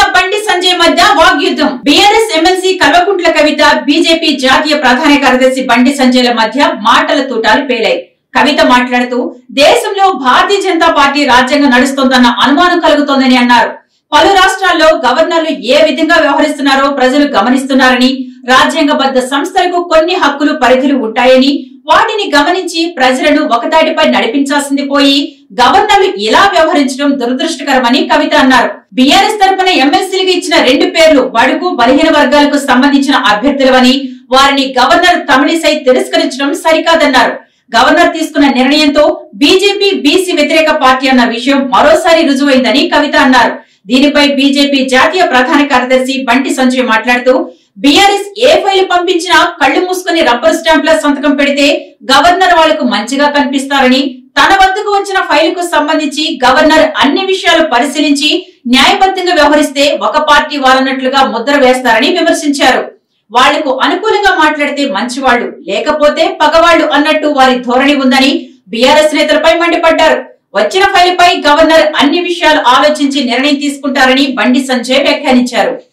బండి సంజయ్ మధ్య వాగ్యుద్ధం BRS MLC Kalvakuntla Kavitha BJP జాతీయ ప్రధాన కార్యదర్శి బండి సంజయ్ల మధ్య మాటల తూటాలు పేలాయి కవిత మాట్లాడుతూ దేశంలో భారతీయ జనతా పార్టీ రాజ్యాంగం నడుస్తోందన్న అనుమానం కలుగుతోందని అన్నారు పలు రాష్ట్రాల్లో గవర్నర్లు ఏ విధంగా వ్యవహరిస్తున్నారో ప్రజలు గమనిస్తున్నారని రాజ్యాంగబద్ధ సంస్థలకు కొన్ని హక్కులు పరిధులు ఉంటాయని వాటిని గమనించి ప్రజలను ఒకతాటిపై నడిపించాల్సింది పోయి గవర్నర్లు ఇలా వ్యవహరించడం దురదృష్టకరమని కవిత అన్నారు బీఆర్ఎస్ తరపున ఎమ్మెల్సీలకు ఇచ్చిన రెండు పేర్లు బడుగు బలహీన వర్గాలకు సంబంధించిన అభ్యర్థులవని వారిని గవర్నర్ తమిళిసై తిరస్కరించడం సరికాదన్నారు గవర్నర్ తీసుకున్న నిర్ణయంతో బీజేపీ బీసీ వ్యతిరేక పార్టీ అన్న విషయం మరోసారి రుజువైందని కవిత అన్నారు దీనిపై బీజేపీ జాతీయ ప్రధాన కార్యదర్శి బంటి సంజయ్ మాట్లాడుతూ బీఆర్ఎస్ ఏ ఫైల్ పంపించినా కళ్ళు మూసుకుని రబ్బర్ స్టాంప్ లా సంతకం పెడితే గవర్నర్ వాళ్లకు మంచిగా కనిపిస్తారని తన వద్దకు వచ్చిన ఫైల్ కు సంబంధించి గవర్నర్ అన్ని విషయాలు పరిశీలించి న్యాయబద్ధంగా వ్యవహరిస్తే ఒక పార్టీ వాళ్ళన్నట్లుగా ముద్ర వేస్తారని విమర్శించారు వాళ్లకు అనుకూలంగా మాట్లాడితే మంచివాళ్లు లేకపోతే పగవాళ్లు అన్నట్టు వారి ధోరణి ఉందని బీఆర్ఎస్ నేతలపై మండిపడ్డారు వచ్చిన ఫైల్ పై గవర్నర్ అన్ని విషయాలు ఆలోచించి నిర్ణయం తీసుకుంటారని బండి సంజయ్ వ్యాఖ్యానించారు